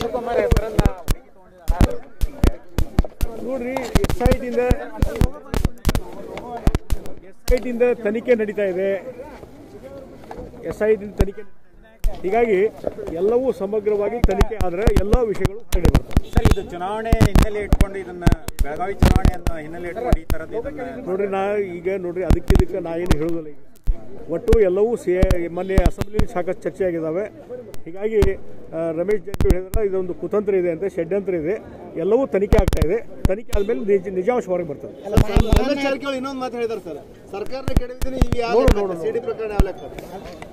ಅಶೋಕುಮಾರ್ ಹೆಸರನ್ನ ನೋಡ್ರಿ S I ಟಿಯಿಂದ ಎಸ್ ಐ ಟಿಯಿಂದ ತನಿಖೆ ನಡೀತಾ ಇದೆ ಎಸ್ ಐ ಟಿ ತನಿಖೆ ಹೀಗಾಗಿ ಎಲ್ಲವೂ ಸಮಗ್ರವಾಗಿ ತನಿಖೆ ಆದರೆ ಎಲ್ಲ ವಿಷಯಗಳು ಕಡೆ ಬರ್ತವೆ ಸರ್ ಇದು ಚುನಾವಣೆ ಹಿನ್ನೆಲೆ ಇಟ್ಕೊಂಡು ಇದನ್ನ ಬೆಳಗಾವಿ ಚುನಾವಣೆಯನ್ನ ಹಿನ್ನೆಲೆ ಇಟ್ಕೊಂಡು ಈ ತರದ್ದು ಇದನ್ನ ನೋಡ್ರಿ ನಾ ಈಗ ನೋಡ್ರಿ ಅದಕ್ಕೆ ಇದಕ್ಕೆ ನಾ ಏನು ಹೇಳೋದಿಲ್ಲ ಈಗ ಒಟ್ಟು ಎಲ್ಲವೂ ಸಿ ಮೊನ್ನೆ ಅಸೆಂಬ್ಲಿ ಸಾಕಷ್ಟು ಚರ್ಚೆ ಆಗಿದ್ದಾವೆ ಹೀಗಾಗಿ ಆ, ರಮೇಶ್ ಜಾರಕಿಹೊಳಿ ಹೇಳಿದ್ರೆ ಇದೊಂದು ಕುತಂತ್ರ ಇದೆ ಅಂತ ಷಡ್ಯಂತ್ರ ಇದೆ ಎಲ್ಲವೂ ತನಿಖೆ ಆಗ್ತಾ ಇದೆ ತನಿಖೆ ಆದಮೇಲೆ ನಿಜ ನಿಜಾಂಶ ಹೊರಗೆ ಬರ್ತದೆ ರಮೇಶ್ ಜಾರಕಿಹೊಳಿ ಇನ್ನೊಂದು ಮಾತು ಹೇಳಿದಾರೆ ಸರ್ ಸರ್ಕಾರನ ಕೆಡವಿದ್ದೀನಿ ಇವು ಯಾವ ನೋಡು, ನೋಡು, ಸಿಡಿ ಪ್ರಕರಣ ಯಾವ ಲೆಕ್ಕ